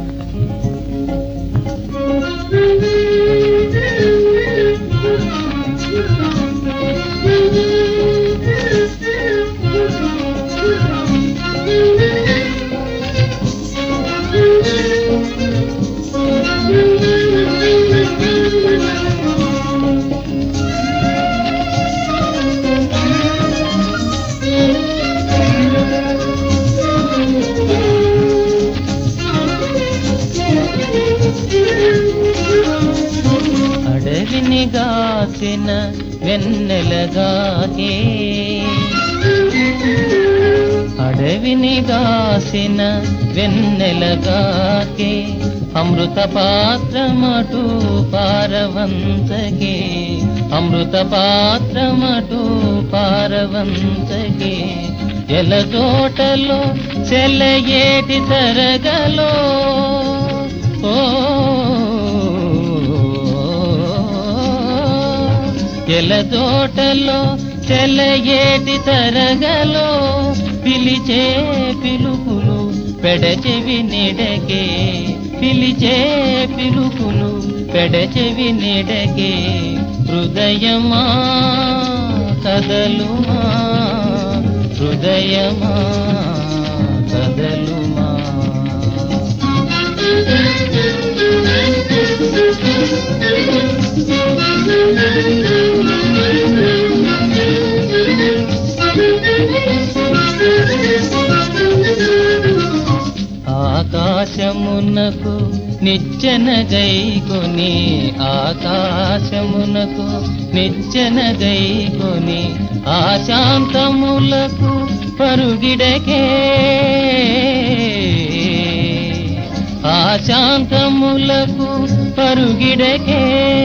అడవిని గాసిన వెన్నెలగాకే అడవిని గాసిన వెన్నెలగాకే అమృత పాత్రమటు పారవంతకే అమృత పాత్రమటు పారవంతకే ఎలజోటలో చెలయేటి తరగలో ఓ ఎలతోటలో చెలయేటి తరగలో పిలిచే పిలుపులు పెడచెవి నిడకే పిలిచే పిలుపులు పెడచెవి నిడకే హృదయమా కదలుమా హృదయమా కదలుమా ఆకాశమునకు నిచ్చెన గైకొని ఆకాశమునకు నిచ్చెన గైకొని ఆశాంతములకు పరుగిడకే ఆశాంతములకు పరుగిడకే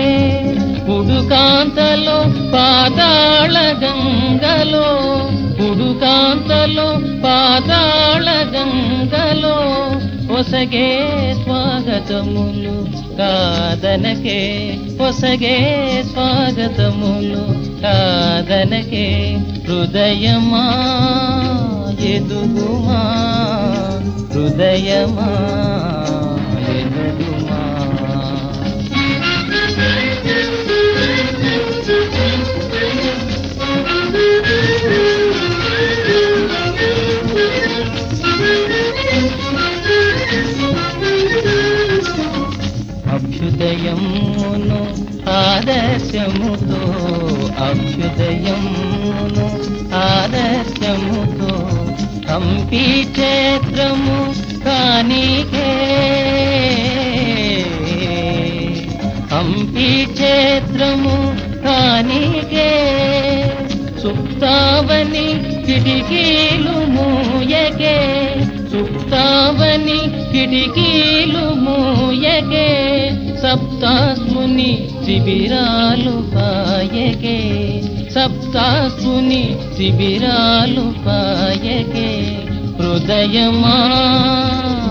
ఉడుకాంతలో పాతాళ గంగలో ఉడుకాంతలో పాతాళ గంగలో ఒసగే స్వాగతములు కాదనకే ఒసగే స్వాగతములు కాదనకే హృదయమా ఎదుగుమా హృదయమా ఎదుగుమా అభ్యుదయమును ఆదర్శముతో అభ్యుదయమును ఆదర్శముతో కంపి క్షేత్రము కానికే కంపి క్షేత్రము కానికే సుప్తావని కిటికీలు మూయకే సుప్తావని కిటికీలు మూయకే సప్తాస్ముని శిబిరాలు పాయకే సప్తాస్ముని శిబిరాలు పాయకే హృదయమా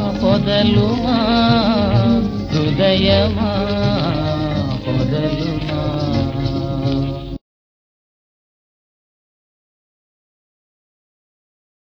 పొదలుమా హృదయమా పొదలుమా